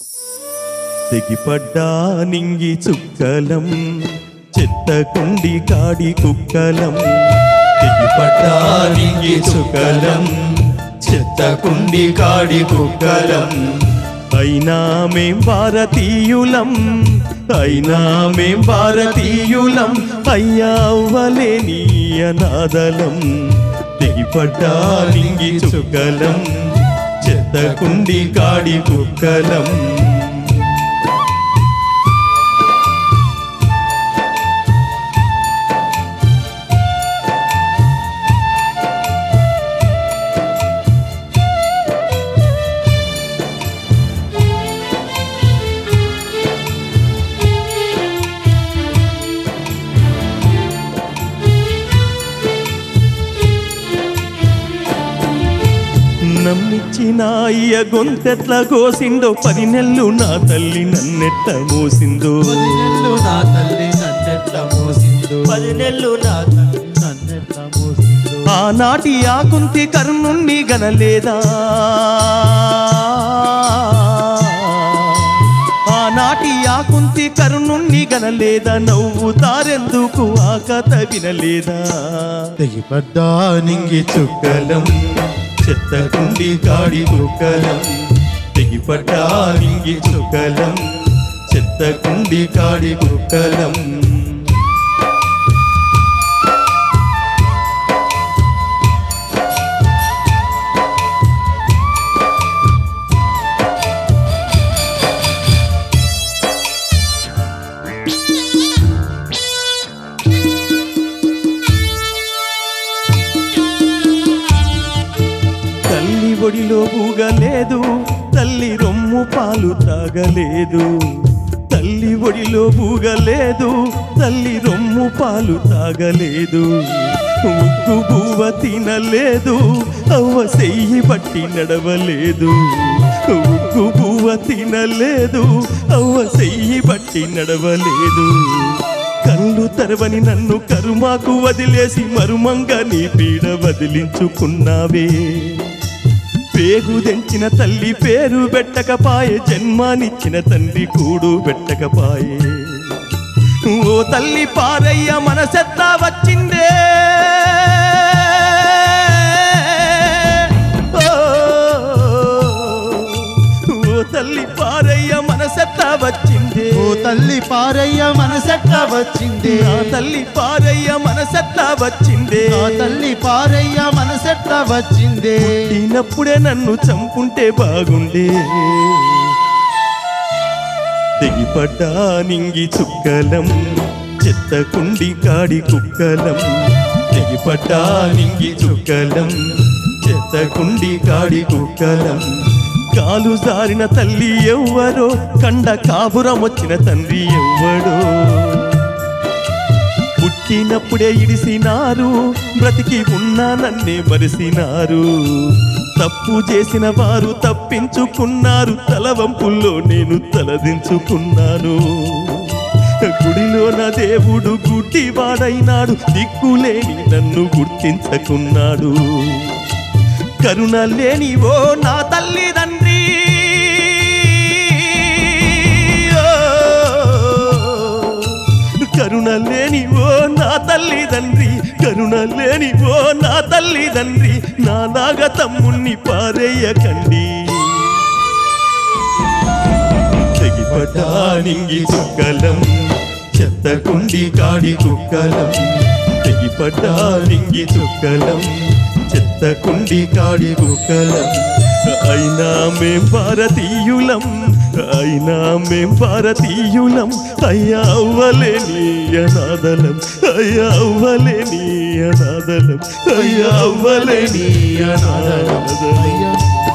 తెగిపడ్డా నింగి చుక్కలం చెత్త కుండి కాడి కుక్కలం తెగిపడ్డా నింగి చుక్కలం చెత్త కుండి కాడి కుక్కలం అయినా మేం భారతీయులం అయినా మేం భారతీయులం అయ్యా అవ్వలేని అనాదలం తెగిపడ్డా నింగి చుక్కలం చెత్త కుండి కాడి కుక్కలం నమ్మిచ్చిన అయ్య గొంతెట్ల కోసిండో పది నెల్లు నా తల్లి నన్నెట్ట మోసిందో పదినెల్లు నా తల్లి నన్నెట్ల మోసిందో పది నెలలు నా తల్లి నన్నెట్ల మోసిందో ఆనాటి ఆకుంతి కర్ణుణ్ణి గనలేదా ఆనాటి ఆకుంతి కరుణుణ్ణి గనలేదా నవ్వుతారెందుకు ఆ కథ వినలేదా తెగిపడ్డా నింగి చుక్కలం చెత్త కుండి కాడి కుక్కలం తెగిపట్టా నింగి చుక్కలం చెత్త కుండి కాడి కుక్కలం తల్లి ఒడిలో ఊగలేదు తల్లి రొమ్ము పాలు తాగలేదు తల్లి ఒడిలో ఊగలేదు తల్లి రొమ్ము పాలు తాగలేదు ఉక్కు బువ్వ తినలేదు అవ్వ చెయ్యి బట్టి నడవలేదు ఉక్కు బువ్వ తినలేదు అవ్వ చెయ్యి బట్టి నడవలేదు కళ్ళు తెరవని నన్ను కరుమాకు వదిలేసి మరుమంగా నీ పీడ వదిలించుకున్నావే పేగు తెంచిన తల్లి పేరు పెట్టకపాయే జన్మానిచ్చిన తండ్రి కూడు పెట్టకపాయే ఓ తల్లి పారయ్య మనసెత్తా వచ్చిందే ఓ, ఓ తల్లి పారయ్య మనసెత్తా వచ్చిందే ఓ తల్లి పారయ్య మనసెట్ల వచ్చిందే నా తల్లి పారయ్య మనసెత్తా వచ్చిందే నా తల్లి పారయ్య మనసెట్ల వచ్చిందే పుట్టినప్పుడే నన్ను చంపుంటే బాగుండే తెగిపడ్డా నింగి చుక్కలం చెత్త కుండి కాడి కుక్కలం తెగిపడ్డా నింగి చుక్కలం చెత్త కుండి కాడి కుక్కలం కాలు జారిన తల్లి ఎవ్వరో కండ కాపురం వచ్చిన తండ్రి ఎవ్వడో పుట్టినప్పుడే ఇడిసినారు బ్రతికి ఉన్నా నన్నే మరిసినారు తప్పు చేసిన వారు తప్పించుకున్నారు తలవంపుల్లో నేను తలదించుకున్నాను గుడిలో నా దేవుడు గుడ్డివాడైనాడు దిక్కులేని నన్ను గుర్తించకున్నాడు కరుణ లేని ఓ నా తల్లిదండ్రి కరుణ లేని ఓ నా తల్లిదండ్రి కరుణ లేని ఓ నా తల్లిదండ్రి నా నాగ తమ్ముణ్ణి పారేయకండి తెగిపడ్డా నింగి చుక్కలం చెత్త కుండి కాడి కుక్కలం తెగిపడ్డా నింగి చుక్కలం చెత్త కుండి కాడి కుక్కలం అయినా మేం భారతీయులం అయినా మేం భారతీయులం అయ్యా అవ్వలేని అనాదలం అయ్యా అవ్వలేని అనాదలం అయ్యా అవ్వలేని అనాదలం అయ్యా